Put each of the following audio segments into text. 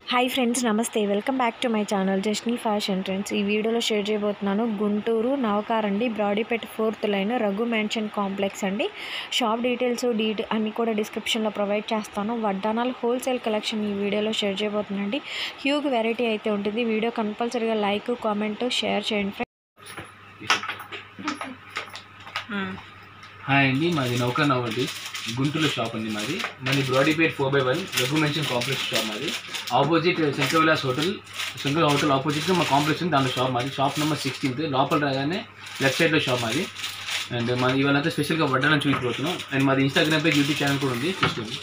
Hi friends నమస్తే welcome back to my channel జస్నీ fashion trends ఈ వీడియోలో షేర్ చేయబోతున్నాను గుంటూరు నవకార్ అండి Brodipet fourth line Raghu mansion complex అండి షాప్ డీటెయిల్స్ డీటె అన్నీ కూడా డిస్క్రిప్షన్లో ప్రొవైడ్ చేస్తాను వడ్డానాల్ హోల్సేల్ కలెక్షన్ ఈ వీడియోలో షేర్ చేయబోతున్నానండి హ్యూగ్ వెరైటీ అయితే ఉంటుంది వీడియో కంపల్సరీగా లైక్ కామెంట్ షేర్ చేయండి ఫ్రెండ్స్ హాయ్ అండి మాది నౌకా నవ్ అండి గుంటూరులో షాప్ అండి మాది మాది Brodipet four by one Raghu mansion complex shop మాది opposite Shankar Vilas hotel Shankar hotel opposite మా కాంప్లెక్స్ ఉంది దాంట్లో షాప్ మాది షాప్ నెంబర్ సిక్స్టీన్త్ లోపల రాగానే లెఫ్ట్ సైడ్లో షాప్ మాది అండ్ మాది ఇవాళంతా స్పెషల్గా వడ్డాలని చూపించబోతున్నాం అండ్ మాది ఇన్స్టాగ్రామ్ పేజ్ యూట్యూబ్ ఛానల్ కూడా ఉంది చూస్తుంది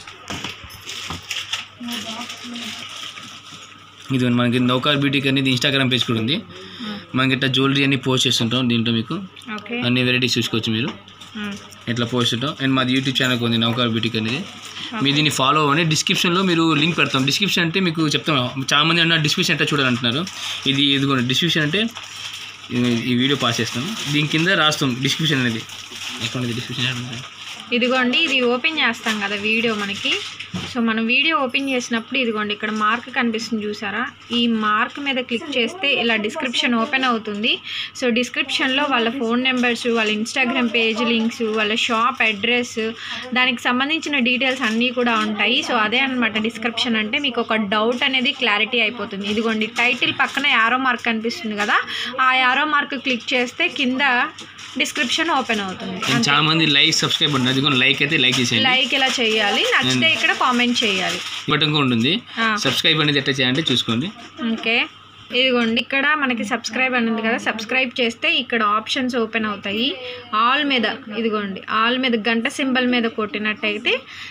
ఇది మనకి నౌకార్ బ్యూటీకి అనేది ఇన్స్టాగ్రామ్ పేజ్ కూడా ఉంది మనకి ఇట్లా జ్యువెలరీ అన్ని పోస్ట్ చేస్తుంటాం దీంట్లో మీకు ఓకే అన్ని వెరైటీస్ చూసుకోవచ్చు మీరు ఇట్లా పోస్ట్ ఉంటాం అండ్ మాది యూట్యూబ్ ఛానల్ ఉంది నౌకార్ బ్యూటీక్ అనేది మీరు దీన్ని ఫాలో అవ్వండి డిస్క్రిప్షన్లో మీరు లింక్ పెడతాం డిస్క్రిప్షన్ అంటే మీకు చెప్తాం చాలా మంది అన్న డిస్క్రిప్షన్ ఎట్లా చూడాలంటున్నారు ఇది ఇదిగోండి డిస్క్రిప్షన్ అంటే ఈ- ఈ వీడియో పాస్ చేస్తాం దీని కింద రాస్తాం డిస్క్రిప్షన్ అనేది ఎక్కడ ఉంది డిస్క్రిప్షన్ ఇదిగోండి ఇది ఓపెన్ చేస్తాం కదా వీడియో మనకి సో మనం వీడియో ఓపెన్ చేసినప్పుడు ఇదిగోండి ఇక్కడ మార్క్ కనిపిస్తుంది చూసారా ఈ మార్క్ మీద క్లిక్ చేస్తే ఇలా డిస్క్రిప్షన్ ఓపెన్ అవుతుంది సో డిస్క్రిప్షన్లో వాళ్ళ ఫోన్ నెంబర్స్ వాళ్ళ ఇన్స్టాగ్రామ్ పేజ్ లింక్స్ వాళ్ళ షాప్ అడ్రస్ దానికి సంబంధించిన డీటెయిల్స్ అన్నీ కూడా ఉంటాయి సో అదే అనమాట డిస్క్రిప్షన్ అంటే మీకు ఒక డౌట్ అనేది క్లారిటీ అయిపోతుంది ఇదిగోండి టైటిల్ పక్కన యారో మార్క్ కనిపిస్తుంది కదా ఆ యారో మార్క్ క్లిక్ చేస్తే కింద డిస్క్రిప్షన్ ఓపెన్ అవుతుంది అండ్ చాలా మంది లైక్ సబ్స్క్రైబ్ ఉంటుంది అదిగో లైక్ అయితే లైక్ చేసేయండి లైక్ ఇలా చేయాలి నచ్చితే ఇక్కడ కామెంట్ చేయాలి బటన్ కూడా ఉంటుంది ఆ, సబ్స్క్రైబ్ అనేది ఎట్లా చేయాలంటే చూసుకోండి ఓకే ఇదిగోండి ఇక్కడ మనకి సబ్స్క్రైబ్ అని ఉంది కదా సబ్స్క్రైబ్ చేస్తే ఇక్కడ ఆప్షన్స్ ఓపెన్ అవుతాయి ఆల్ మీద ఇదిగోండి ఆల్ మీద గంట సింబల్ మీద కొట్టినట్టయితే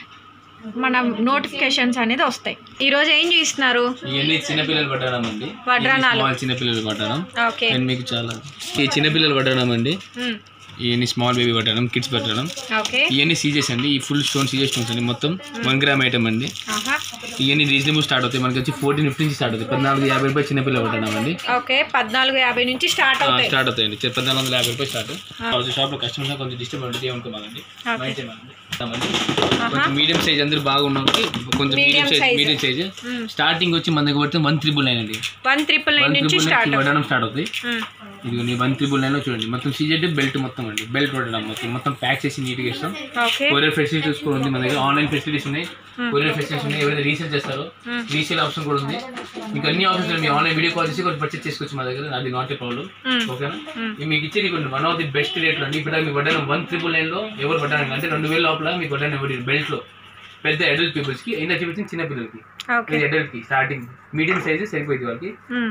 మన నోటిఫికేషన్స్ అనేది వస్తాయి ఈరోజు ఏం చూస్తున్నారు ఇవన్నీ చిన్నపిల్లలు పట్టడం అండి వడ్రానాలు. స్మాల్ చిన్నపిల్లలు పట్టడం ఓకే అండ్ మీకు చాలా ఈ చిన్నపిల్లలు పట్టడం అండి ఉమ్, ఇవన్నీ స్మాల్ బేబీ పట్టడం కిడ్స్ పట్టడం ఓకే ఇవన్నీ సీజెస్ అండి ఈ ఫుల్ స్టోన్ సీజెస్ స్టోన్స్ అండి మొత్తం వన్ గ్రామ్ ఐటమ్ అండి ఆహా ఇవన్నీ రీజనబుల్ స్టార్ట్ అవుతాయి మనకి వచ్చి ఫోర్టీన్ ఫిఫ్టీ నుంచి స్టార్ట్ అవుతాయి పద్నాలుగు యాభై రూపాయలు చిన్నపిల్ల పట్టడం అండి ఓకే పద్నాలుగు యాభై నుంచి స్టార్ట్ అవుతాయి స్టార్ట్ అవుతాయండి చి- పద్నాలుగు వందల యాభై రూపాయలు స్టార్ట్ కొంచెం షాప్లో కస్టమర్స్ కొంచెం డిస్టర్బ్ ఉంటుంది ఏమనుకోమాలండి Okay. మైండ్ చేయమండి. ఇస్తామండి. కొంచెం మీడియం సైజ్ అందరూ బాగున్నది కొంచెం medium Medium size size. Medium size ఉమ్, స్టార్టింగ్ వచ్చి మన దగ్గర పడితే వన్ త్రిబుల్ నైన్ అండి వన్ ట్రిపుల్ నైన్ వన్ నుంచి త్రిబుల్ స్టార్ట్ నైన్ అవుతాయి వడడం స్టార్ట్ అవుతాయి ఉమ్, ఇది వన్ త్రిబుల్ నైన్లో చూడండి మొత్తం సీజెడ్ బెల్ట్ మొత్తం అండి బెల్ట్ పడడం మొత్తం మొత్తం ప్యాక్ చేసి నీట్గా ఇస్తాం ఓకే కొరియర్ ఫెసిలిటీస్ కూడా ఉంది మన దగ్గర ఆన్లైన్ ఫెసిలిటీస్ ఉన్నాయి కొరియర్ ఫెసిలిటీస్ ఉన్నాయి ఎవరైతే రీసేల్ చేస్తారో రీసేల్ ఆప్షన్ కూడా ఉంది మీకు అన్ని ఆప్షన్స్ ఉన్నాయి మీ ఆన్లైన్ వీడియో కాల్ చేసి కొంచెం పర్చేస్ చేసుకోవచ్చు మా దగ్గర అది నాట్ ఏ ప్రాబ్లం ఉమ్, ఓకేనా ఇది మీకు ఇచ్చేది కొన్ని వన్ ఆఫ్ ది బెస్ట్ రేట్లు అండి ఇప్పుడు మీకు వడ్డాను వన్ త్రిబుల్ నైన్లో ఎవరు వడ్డాను అంటే రెండు వేల లోపల మీకు వడ్డాను ఎవరి బెల్ట్లో పెద్ద అడల్ట్ పీపుల్స్కి అయినా చూపించింది చిన్న పిల్లలకి ఓకే ఇది అడల్ట్కి స్టార్టింగ్ మీడియం సైజ్ సరిపోయింది వాళ్ళకి ఉమ్,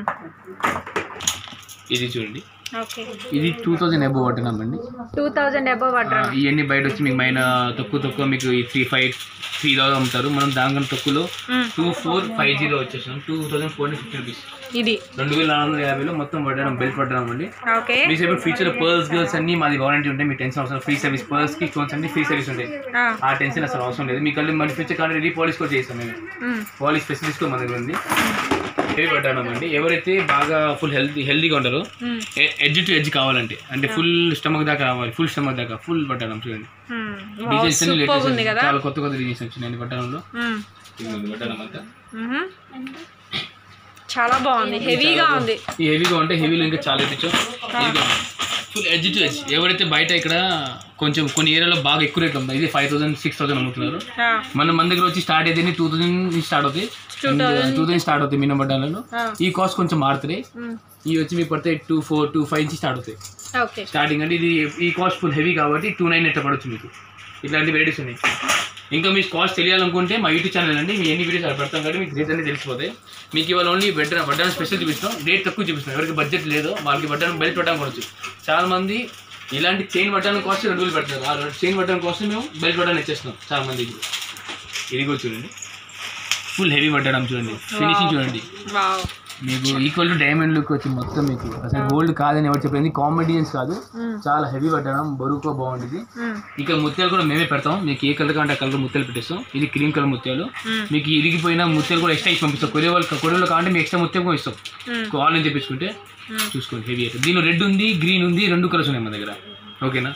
ఇది చూడండి ఓకే ఇది టూ థౌజండ్ అబోవ్ వడ్డానండి టూ థౌజండ్ అబవ్ ఆ, ఇవన్నీ బయట వచ్చి మీకు మైన తక్కువ తక్కువ మీకు ఈ త్రీ ఫైవ్ త్రీ థౌసండ్ అమ్ముతారు మనం దానికన్నా తక్కువలో టూ ఫోర్ ఫైవ్ జీరో వచ్చేసాం two thousand four fifty rupees ఇది రెండు వేల నాలుగు వందల యాభైలో మొత్తం పట్టడం బెల్ట్ పట్టడం అండి ఓకే మీ సైడ్ ఫ్యూచర్ పర్ల్స్ గర్ల్స్ అన్ని మాది వారంటీ ఉంటాయి మీ టెన్షన్ అవసరం ఫ్రీ సర్వీస్ పర్ల్స్ కి స్టోన్స్ అన్ని ఫ్రీ సర్వీస్ ఉంటాయి ఆ, ఆ టెన్షన్ అసలు అవసరం లేదు మీకు మళ్ళీ మన ఫ్యూచర్ కానీ రీపాలిష్ కూడా చేస్తాం మేము ఉమ్, పాలిష్ ఫెసిలిటీస్ కూడా మన దగ్గర ఉంది హెవీ పట్టడం అండి ఎవరైతే బాగా ఫుల్ హెల్తీ హెల్తీగా ఉంటారో ఉమ్, ఎడ్జ్ టు ఎడ్జ్ కావాలంటే అంటే ఫుల్ స్టమక్ దాకా రావాలి ఫుల్ స్టమక్ దాకా ఫుల్ పట్టడం చూడండి ఉమ్. డిజైన్స్ అన్ని సూపర్ లేటెస్ట్ ఉంది కదా చాలా కొత్త కొత్త డిజైన్స్ వచ్చినాయి పట్టణంలో ఉమ్, ఇదిగోండి పట్టణం అంతా మ్హూ. చాలా బాగుంది హెవీగా ఉంది ఈ హెవీగా ఉంటే హెవీలో ఇంకా చాలా తెచ్చు ఫుల్ ఎడ్జ్ టు ఎడ్జ్ ఎవరైతే బయట ఇక్కడ కొంచెం కొన్ని ఏరియాలో బాగా ఎక్కువ రేట్లు ఉంటాయి ఇది ఫైవ్ థౌసండ్ సిక్స్ థౌసండ్ అమ్ముతున్నారు ఆ, మన మన దగ్గర వచ్చి స్టార్ట్ అయితే టూ థౌసండ్ నుంచి స్టార్ట్ అవుతాయి టూ థౌసండ్ స్టార్ట్ అవుతాయి మినిమం పట్టాలలో ఆ, ఈ కాస్ట్ కొంచెం మారుతాయి ఉమ్, ఇవి వచ్చి మీకు పడితే టూ ఫోర్ టూ ఫైవ్ నుంచి స్టార్ట్ అవుతాయి ఓకే స్టార్టింగ్ అంటే ఇది ఈ కాస్ట్ ఫుల్ హెవీ కాబట్టి టూ నైన్ ఎట్లా పడవచ్చు మీకు ఇట్లాంటి వెరైటీస్ ఉన్నాయి ఇంకా మీకు కాస్ట్ తెలియాలనుకుంటే మా యూట్యూబ్ ఛానల్ అండి మీ ఎన్ని వీడియోస్ అక్కడ పెడతాం కాబట్టి మీకు రేట్ అనేది తెలిసిపోతాయి మీకు ఇవాళ ఓన్లీ బెడ్ వడ్డాను స్పెషల్ చూపిస్తాం రేట్ తక్కువ చూపిస్తాం ఎవరికి బడ్జెట్ లేదో వాళ్ళకి వడ్డాను బెల్ట్ పెట్టడం కొనవచ్చు చాలా మంది ఇలాంటి చైన్ వడ్డాను కాస్ట్ రెండు వేలు పెడతారు ఆ చైన్ వడ్డాను కోసం మేము బెల్ట్ వడ్డాను ఇచ్చేస్తున్నాం చాలా మందికి ఇది కూడా చూడండి ఫుల్ హెవీ వడ్డాడం చూడండి ఫినిషింగ్ చూడండి వావ్ మీకు ఈక్వల్ టు డైమండ్ లుక్ వచ్చి మొత్తం మీకు అసలు గోల్డ్ కాదని ఎవరు చెప్పింది కాంబినేషన్స్ కాదు ఉమ్, చాలా హెవీ పట్టడం బరువుకో బాగుంటుంది ఉమ్, ఇక ముత్యాలు కూడా మేమే పెడతాం మీకు ఏ కలర్ కావాలంటే ఆ కలర్ ముత్యాలు పెట్టేస్తాం ఇది క్రీమ్ కలర్ ముత్యాలు ఉమ్, మీకు ఇరిగిపోయిన ముత్యాలు కూడా ఎక్స్ట్రా ఇచ్చి పంపిస్తాం కొరియర్ వాళ్ళు కొరియర్లో కావాలంటే మీకు ఎక్స్ట్రా ముత్యం కూడా ఇస్తాం ఉమ్, ఆన్లైన్ తెప్పించుకుంటే ఉమ్. చూసుకోండి హెవీ అయితే దీనిలో రెడ్ ఉంది గ్రీన్ ఉంది రెండు కలర్స్ ఉన్నాయి మన దగ్గర ఓకేనా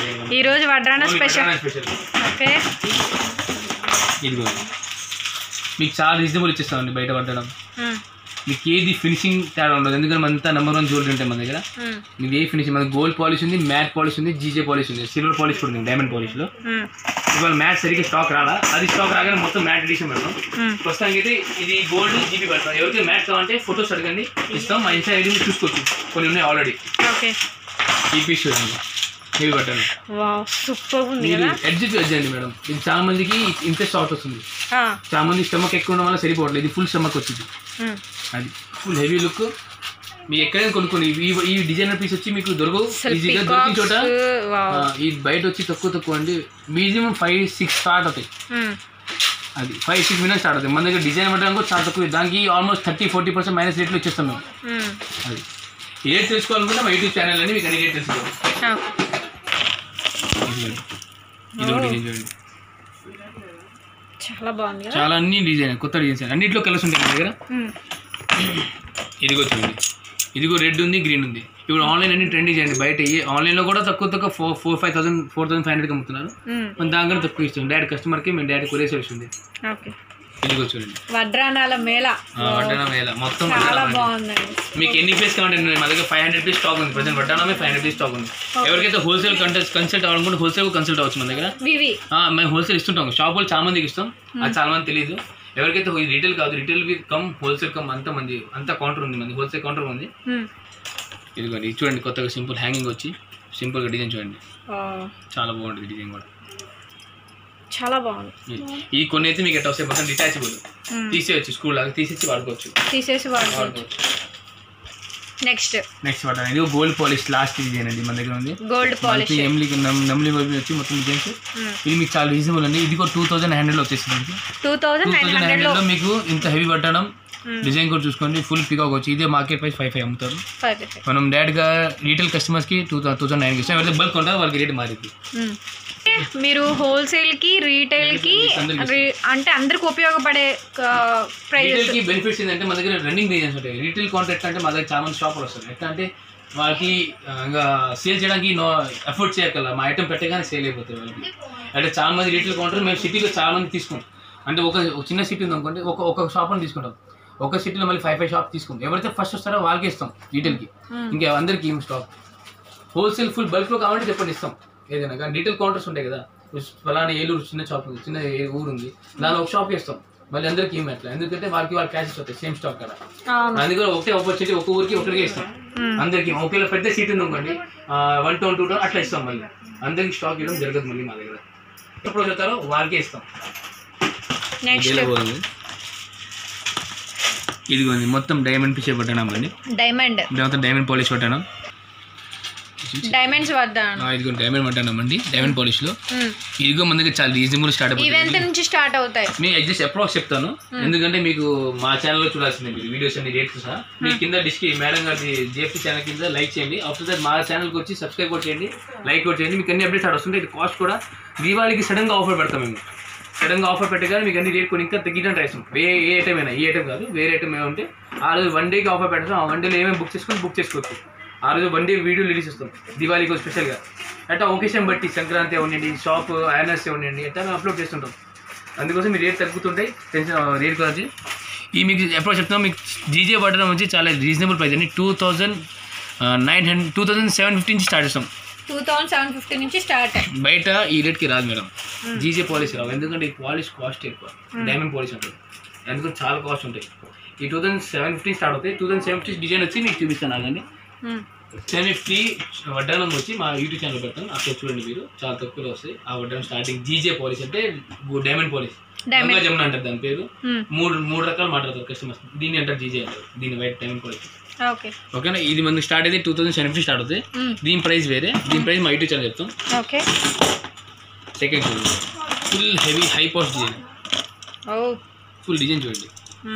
ఈరోజు వడ్రాన స్పెషల్ స్పెషల్ ఓకే ఇదిగో మీకు చాలా రీజనబుల్ ఇచ్చేస్తామండి బయట పట్టడం మ్మ్. మీకు ఏది ఫినిషింగ్ తేడా ఉండదు ఎందుకంటే మనంతా నెంబర్ వన్ జ్యువెలరీ ఉంటాయి మన దగ్గర మ్మ్. మీకు ఏ ఫినిషింగ్ మన గోల్డ్ పాలిష్ ఉంది మ్యాట్ పాలిష్ ఉంది జీజే పాలిష్ ఉంది సిల్వర్ పాలిష్ కూడా ఉంది డైమండ్ పాలిష్లో మ్మ్. ఇవాళ మ్యాట్ సరిగ్గా స్టాక్ రాలా అది స్టాక్ రాగానే మొత్తం మ్యాట్ ఎడిషన్ పెడతాం మ్మ్. ప్రస్తుతానికి అయితే ఇది గోల్డ్ జీబీ పెడతాం ఎవరికి మ్యాట్ కావాలంటే ఫొటోస్ అడగండి ఇస్తాం మా ఇన్స్టా ఐడి మీరు చూసుకోవచ్చు కొన్ని ఉన్నాయి ఆల్రెడీ ఓకే ఈ పీస్ చూడండి ఇవి పెట్టండి వావ్ సూపర్ ఉంది మీరు కదా ఎడ్జ్ టు ఎడ్జ్ అండి మేడం ఇది చాలా మందికి ఇంత షార్ట్ వస్తుంది ఆ. చాలా మంది స్టమక్ ఎక్కువ ఉండడం వల్ల సరిపోవట్లేదు ఇది ఫుల్ స్టమక్ వచ్చింది మ్మ్. అది ఫుల్ హెవీ లుక్ మీ ఎక్కడైనా కొనుక్కోండి ఈ ఈ డిజైనర్ పీస్ వచ్చి మీకు దొరకవు అసలు ఈజీగా దొరికిన చోట పికాక్స్ వావ్ ఆ, ఇది బయట వచ్చి తక్కువ తక్కువ అండి మినిమం ఫైవ్ సిక్స్ స్టార్ట్ అవుతాయి మ్మ్. అది ఫైవ్ సిక్స్ మినిట్స్ స్టార్ట్ అవుతాయి మన దగ్గర డిజైన్ పెట్టడానికి కూడా చాలా తక్కువ దానికి almost thirty forty percent minus రేట్లో ఇచ్చేస్తాం మేము మ్మ్. అది ఈ రేట్ తెలుసుకోవాలనుకుంటే మా యూట్యూబ్ ఛానల్ అని మీకు అన్ని రేట్ తెలుసుకోవాలి ఓకే. ఇది ఒక డిజైన్ చూడండి చాలా బాగుంది కదా చాలా అన్ని డిజైన్ కొత్త డిజైన్స్ అన్నింటిలో కలర్స్ ఉంటాయి మన దగ్గర మ్మ్. ఇదిగో చూడండి ఇదిగో రెడ్ ఉంది గ్రీన్ ఉంది ఇప్పుడు ఆన్లైన్ అన్ని ట్రెండ్ చేయండి బయట ఏ- ఆన్లైన్లో కూడా తక్కువ తక్కువ four four five thousand four thousand five హండ్రెడ్కి అమ్ముతున్నారు మ్మ్. మన దానికన్నా తక్కువ ఇస్తాం డైరెక్ట్ కస్టమర్కి మేము డైరెక్ట్ కొరియర్ సర్వీస్ ఉంది ఓకే ఇదిగో చూడండి వడ్రానాల మేళ ఆ, వడ్డానం వేల మొత్తం చాలా వడ్డానం వేల. బాగుందండి మీకు ఎన్ని పీస్ కావాలంటే మా దగ్గర ఫైవ్ హండ్రెడ్ పీస్ స్టాక్ ఉంది ప్రజెంట్ వడ్డానమే ఫైవ్ హండ్రెడ్ పీస్ స్టాక్ ఉంది ఎవరికైతే హోల్సేల్ కంటెస్ట్ కన్సల్ట్ అవ్వాలనుకుంటే హోల్సేల్ కన్సల్ట్ అవ్వచ్చు మన దగ్గర వివి ఆ, మేము హోల్సేల్ ఇస్తుంటాం షాప్ వాళ్ళు చాలా మందికి ఇస్తాం అది చాలా మంది తెలియదు ఎవరికైతే రీటైల్ కాదు retail with cum wholesale cum అంత మంది అంత కౌంటర్ ఉంది మంది హోల్సేల్ కౌంటర్ ఉంది మ్మ్. ఇదిగోండి ఇది చూడండి కొత్తగా సింపుల్ హ్యాంగింగ్ వచ్చి సింపుల్గా డిజైన్ చూడండి ఆ, చాలా బాగుంటుంది డిజైన్ కూడా చాలా బాగుంది ఈ కొన్ని అయితే మీకు ఎట్లా వస్తాయి మొత్తం డిటాచబుల్ మ్మ్. తీసేయచ్చు స్కూల్ లాగా తీసేసి వాడుకోవచ్చు తీసేసి వాడుకోవచ్చు వాడుకోవచ్చు నెక్స్ట్ నెక్స్ట్ వాటర్ ఇది గోల్డ్ పాలిష్ లాస్ట్ డిజైన్ అండి మన దగ్గర ఉంది గోల్డ్ పాలిష్ మనకి ఎమ్లీ నమ్లీ వైపు వచ్చి మొత్తం డిజైన్స్ ఇది మీకు చాలా రీజనబుల్ అండి ఇది కూడా టూ థౌసండ్ హండ్రెడ్లో వచ్చేసింది మీకు two two thousand nine thousand hundred లో హండ్రెడ్లో మీకు ఇంత హెవీ పట్టడం డిజైన్ కూడా చూసుకోండి ఫుల్ పికాక్ వచ్చి ఇదే మార్కెట్ ప్రైస్ ఫైవ్ ఫైవ్ అమ్ముతారు ఫైవ్ ఫైవ్ మనం డైరెక్ట్గా రీటైల్ కస్టమర్స్కి టూ టూ థౌసండ్ నైన్కి ఇస్తాం ఎవరైతే బల్క్ ఉంటారో వాళ్ళకి రేట్ మారింది మీరు హోల్సేల్ కి రీటైల్ కి అందరికీ రీ- అంటే అందరికి ఉపయోగపడే ప్రైజెస్ రీటైల్కి బెనిఫిట్స్ ఏంటంటే మన దగ్గర రన్నింగ్ డిజైన్స్ ఉంటాయి రీటైల్ కాంట్రాక్ట్ అంటే మా దగ్గర చాలా మంది షాపులు వస్తారు ఎట్లా అంటే వాళ్ళకి ఆ, ఇంకా సేల్ చేయడానికి నో ఎఫర్ట్ చేయగల మా ఐటమ్ పెట్టగానే సేల్ అయిపోతుంది వాళ్ళకి అంటే చాలా మంది రీటైల్ కౌంటర్ మేము సిటీలో చాలా మంది తీసుకుంటాం అంటే ఒక ఒక చిన్న సిటీ ఉంది అనుకోండి ఒక ఒక షాప్ అని తీసుకుంటాం ఒక సిటీలో మళ్ళీ ఫైవ్ ఫైవ్ షాప్ తీసుకుంటాం ఎవరైతే ఫస్ట్ వస్తారో వాళ్ళకి ఇస్తాం రీటైల్కి ఇంకా అందరికి ఏం స్టాక్ హోల్సేల్ ఫుల్ బల్క్లో కావాలంటే చెప్పండి ఇస్తాం ఏదైనా కానీ రీటైల్ కౌంటర్స్ ఉంటాయి కదా ఫలానా ఏలూరు చిన్న షాప్ ఉంది చిన్న ఏ- ఊరు ఉంది దానిలో ఒక షాప్ ఇస్తాం మళ్ళీ అందరికీ ఏమి అట్లా ఎందుకంటే వాళ్ళకి వాళ్ళ క్యాషెస్ వస్తాయి సేమ్ స్టాక్ కదా అవును అందుకని ఒకటే ఆపర్చునిటీ ఒక ఊరికి ఒకటికే ఇస్తాం Hmm. అందరికి ఒకవేళ పెద్ద సీట్ ఉంది అనుకోండి వన్ టౌన్ టూ టౌన్ అట్లా ఇస్తాం మళ్ళీ అందరికి స్టాక్ ఇవ్వడం జరగదు మళ్ళీ మా దగ్గర ఎప్పుడు చెప్తారో వాళ్ళకే ఇస్తాం నెక్స్ట్ ఇదిగోండి మొత్తం డైమండ్ పిచ్చే పట్టడం అండి డైమండ్ మొత్తం డైమండ్ పాలిష్ పట్టడం డైమండ్స్ వద్దాను ఇదిగో డైమండ్ పట్టడం అండి డైమండ్ పాలిష్లో ఇదిగో మన దగ్గర చాలా రీజనబుల్ స్టార్ట్ ఇవి ఎంత నుంచి స్టార్ట్ అవుతాయి నేను అడ్జస్ట్ అప్రాక్స్ చెప్తాను ఎందుకంటే మీకు మా ఛానల్లో చూడాల్సిందే మీరు వీడియోస్ అన్ని రేట్స్ సహా మీ కింద డిస్కి మేడం గారి జిఎఫ్టీ ఛానల్ కింద లైక్ చేయండి ఆఫ్టర్ దట్ మా ఛానల్కి వచ్చి సబ్స్క్రైబ్ కూడా చేయండి లైక్ కూడా చేయండి మీకు అన్ని అప్డేట్స్ అక్కడ వస్తుంటాయి ఇది కాస్ట్ కూడా దీవాళికి సడన్గా ఆఫర్ పెడతాం మేము సడన్గా ఆఫర్ పెట్టగానే మీకు అన్ని రేట్ కొన్ని ఇంకా తగ్గించడం ట్రై చేస్తాం ఏ ఏ ఐటమ్ అయినా ఈ ఐటమ్ కాదు వేరే ఐటమ్ ఏమైనా ఉంటే ఆ రోజు వన్ డేకి ఆఫర్ పెడతాం ఆ వన్ డేలో ఏమేమి బుక్ చేసుకొని బుక్ చేసుకోవచ్చు ఆ రోజు వన్ డే వీడియో రిలీజ్ చేస్తాం దివాళీకి స్పెషల్గా అట్లా ఒకేషన్ బట్టి సంక్రాంతి ఉండండి షాప్ యానివర్సరీ ఉండండి అట్లా మేము అప్లోడ్ చేస్తుంటాం అందుకోసం మీ రేట్ తగ్గుతుంటాయి టెన్షన్ రేట్ గురించి ఈ మీకు ఎప్పుడు చెప్తాం మీకు జీజే పడడం వచ్చి చాలా రీజనబుల్ ప్రైస్ అండి two thousand nine hundred two thousand seven fifty నుంచి స్టార్ట్ చేస్తాం టూ థౌసండ్ సెవెన్ ఫిఫ్టీ నుంచి స్టార్ట్ బయట ఈ రేట్కి రాదు మేడం జీజే పాలిష్ రావు ఎందుకంటే ఈ పాలిష్ కాస్ట్ ఎక్కువ డైమండ్ పాలిష్ ఉంటుంది ఎందుకంటే చాలా కాస్ట్ ఉంటాయి ఈ two thousand seven fifty start అవుతాయి two thousand seven fifty design వచ్చి మీకు చూపిస్తాను ఆగండి సెవెన్ ఫిఫ్టీ వడ్డానం వచ్చి మా యూట్యూబ్ ఛానల్ పెడతాను అక్కడ చూడండి మీరు చాలా తక్కువలో వస్తాయి ఆ వడ్డానం స్టార్టింగ్ జీజే పాలిష్ అంటే diamond polish Diamond. Ganga Jamuna అంటారు దాని పేరు మూడు మూడు రకాలు మాట్లాడతారు కస్టమర్స్ దీన్ని అంటారు జీజే అంటారు దీని వైట్ డైమండ్ పాలిష్ ఓకే ఓకేనా ఇది మనకి స్టార్ట్ అయితే two thousand seven fifty start అవుతాయి దీని ప్రైస్ వేరే దీని ప్రైస్ మా యూట్యూబ్ ఛానల్ చెప్తాం ఓకే సెకండ్ చూడండి full heavy high past design ఓ ఫుల్ డిజైన్ చూడండి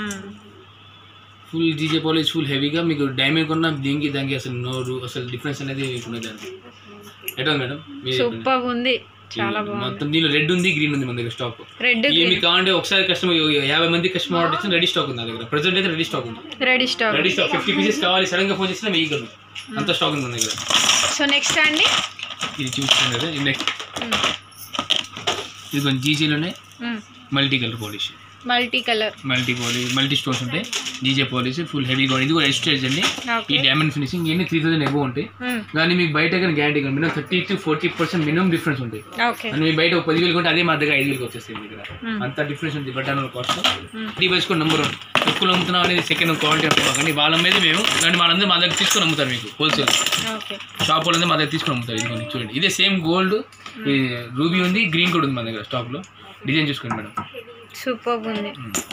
ఫుల్ జీజే పాలిష్ ఫుల్ హెవీగా మీకు డ్యామేజ్ కొన్నా దీనికి దానికి అసలు నోరు అసలు డిఫరెన్స్ అనేది మీకు ఉన్నది దానికి ఎట్లా ఉంది మేడం మీరు చెప్పండి. సూపర్ ఉంది చాలా బాగుంది మొత్తం దీనిలో రెడ్ ఉంది గ్రీన్ ఉంది మన దగ్గర స్టాక్ రెడ్ ఏమి కావాలంటే ఒకసారి కస్టమర్ యాభై మంది కస్టమర్ ఆర్డర్ ఇచ్చిన రెడీ స్టాక్ ఉంది నా దగ్గర ప్రజెంట్ అయితే రెడీ స్టాక్ ఉంది ready stock ready stock fifty pieces కావాలి సడన్ గా ఫోన్ చేసినా వెయ్యగలను అంత స్టాక్ ఉంది మన దగ్గర సో నెక్స్ట్ అండి ఇది చూస్తుంది కదా నెక్స్ట్ ఇది కొంచెం జీజీలోనే multi colour polish multi colour multi polish multi stones ఉంటాయి డీజే పాలిష్ ఫుల్ హెవీగా ఇది కూడా ఎస్టేజ్ అండి ఈ ఓకే డైమండ్ ఫినిషింగ్ ఇవన్నీ త్రీ థౌసండ్ ఎబో ఉంటాయి కానీ మీకు బయట కానీ గ్యారంటీ కానీ minimum thirty to forty percent minimum difference ఉంటాయి ఓకే అని మీకు బయట ఒక పదివేలు కొంటే అదే మా దగ్గర ఐదు వేలకు వచ్చేస్తుంది మీ దగ్గర Hmm. అంత డిఫరెన్స్ ఉంది బటన్ కాస్ట్ ఇది వేసుకొని నెంబర్ వన్ ఎక్కువ అమ్ముతున్నాం అనేది సెకండ్ క్వాలిటీ కానీ వాళ్ళ మీద మేము కానీ వాళ్ళందరూ మా దగ్గర తీసుకొని అమ్ముతారు మీకు హోల్సేల్ ఓకే షాప్ వాళ్ళందరూ మా దగ్గర తీసుకొని అమ్ముతారు ఇది చూడండి ఇదే సేమ్ గోల్డ్ రూబీ ఉంది గ్రీన్ కూడా ఉంది మా దగ్గర స్టాక్లో డిజైన్ చూసుకోండి మేడం సూపర్ ఉంది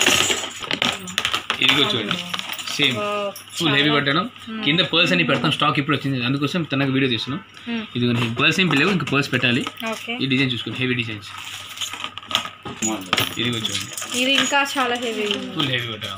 ఇది కూడా చూడండి సేమ్ ఫుల్ హెవీ పట్టడం కింద పర్ల్స్ అని పెడతాం స్టాక్ ఇప్పుడు వచ్చింది అందుకోసం తనకు వీడియో తీస్తున్నాం ఇది పర్ల్స్ ఏం లేవు ఇంకా పర్ల్స్ పెట్టాలి ఓకే ఈ డిజైన్ చూసుకోండి హెవీ డిజైన్స్ ఇది కూడా చూడండి ఇది ఇంకా చాలా హెవీ ఉంది ఫుల్ హెవీ పట్టడం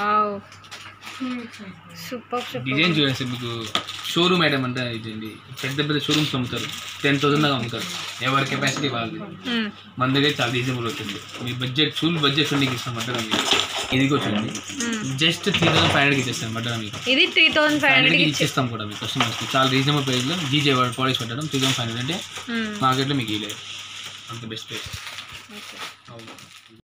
సూపర్ సూపర్ డిజైన్ చూడండి సార్ మీకు షోరూమ్ ఐటమ్ అంటే ఇదండి పెద్ద పెద్ద షోరూమ్స్ అమ్ముతారు టెన్ థౌసండ్ దాకా అమ్ముతారు ఎవరి కెపాసిటీ వాళ్ళది మన దగ్గర చాలా రీజనబుల్ అవుతుంది మీ బడ్జెట్ ఫుల్ బడ్జెట్ ఉండి ఇస్తాం మటన్ మీకు ఇది కూడా చూడండి జస్ట్ త్రీ థౌసండ్ ఫైవ్ హండ్రెడ్కి ఇచ్చేస్తాం మటన్ మీకు ఇది త్రీ థౌసండ్ ఫైవ్ ఫైవ్ హండ్రెడ్కి హండ్రెడ్కి ఇచ్చేస్తాం కూడా మీకు కస్టమర్స్కి చాలా రీజనబుల్ ప్రైస్లో జీజే పాలిష్ పెట్టడం త్రీ థౌసండ్ ఫైవ్ హండ్రెడ్ అంటే మార్కెట్లో మీకు ఇవ్వలేదు అంత బెస్ట్ ప్రైస్ ఓకే